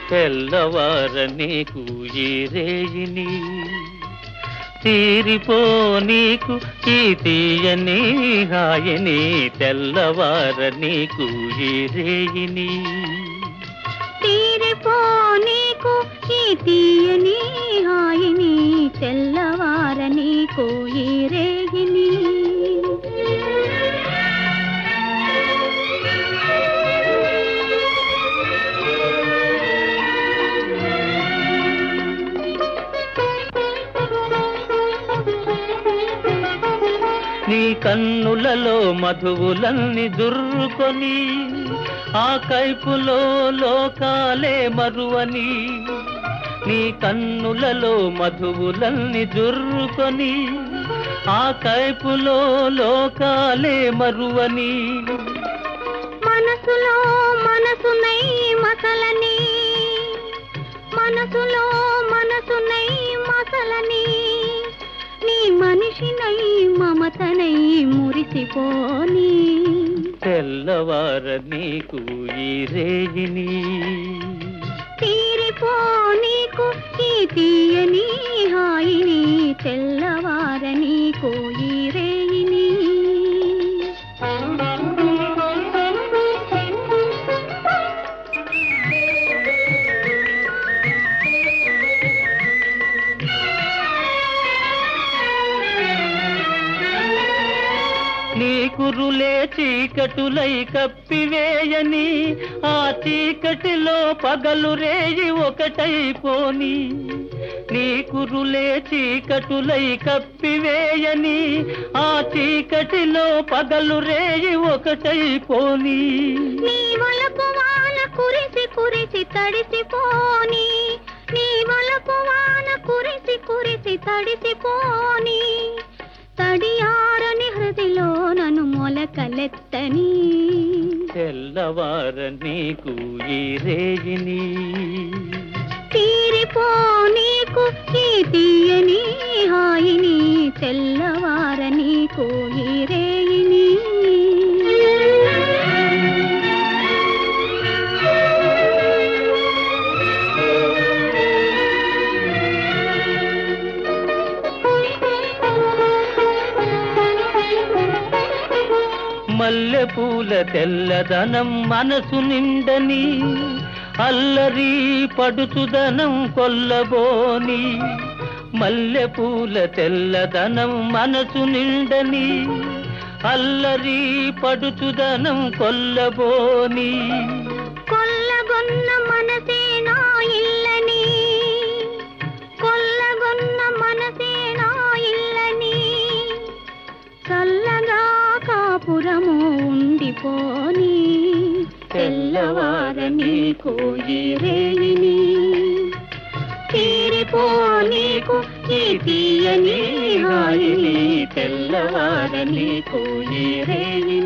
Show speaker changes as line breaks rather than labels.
తెల్లవార నీకు ఈ రేయిని తీరిపో నీకు ఈ తీయని హాయని తెల్లవార నీకు ఈ రేయిని
తీరిపో నీకు ఈ తీయని హాయిని తెల్లవార నీకు ఈ రేగిని
నీ కన్నులలో మధువులన్నీ దుర్రుకొని ఆ కైపులో లోకాలే మరువని నీ కన్నులలో మధువులన్నీ దుర్రుకొని ఆ కైపులో లోకాలే మరువని
మనసులో మనసునై మసలని మనసులో మనసునై మసలని నీ మనిషినై మమతనై మురిసిపోని
తెల్లవార నీకు ఈ రేగిని
తీరిపో నీకు ఈ తీయని హాయిని తెల్లవార నీకు ఈ రేయిని
నీ కురులే చీకటులై కప్పివేయని ఆ చీకటిలో పగలు రేయి ఒకటైపోని నీ కురులే చీకటులై కప్పివేయని ఆ చీకటిలో పగలు రేయి ఒకటైపోని
నీ వలపు వాన కురిసి కురిసి తడిసిపోని నీ వలపు వాన కురిసి కురిసి తడిసిపోని తడియారని హృదిలో నన్ను మొలకలెత్తని
తెల్లవార నీకు ఈ రేగిని
తీరిపో నీకు ఈ తీయని హాయిని తెల్లవార నీకు ఈ రేయిని
మల్లె పూల తెల్లదనం మనసు నిండని అల్లరి పడుచుదనం కొల్లబోని మల్లె పూల తెల్లదనం మనసు నిండని అల్లరి పడుచుదనం కొల్లబోని
కొల్లగొన్న మనసే నా ఇల్లని కొల్లగొన్న మనసే నా ఇల్లని చల్లగా కాపురము ఉండిపోని తెల్లవార నీకు ఈ రేయిని తీరిపో నీకు ఈ తీయని హాయిని తెల్లవార నీకు ఈ రేయిని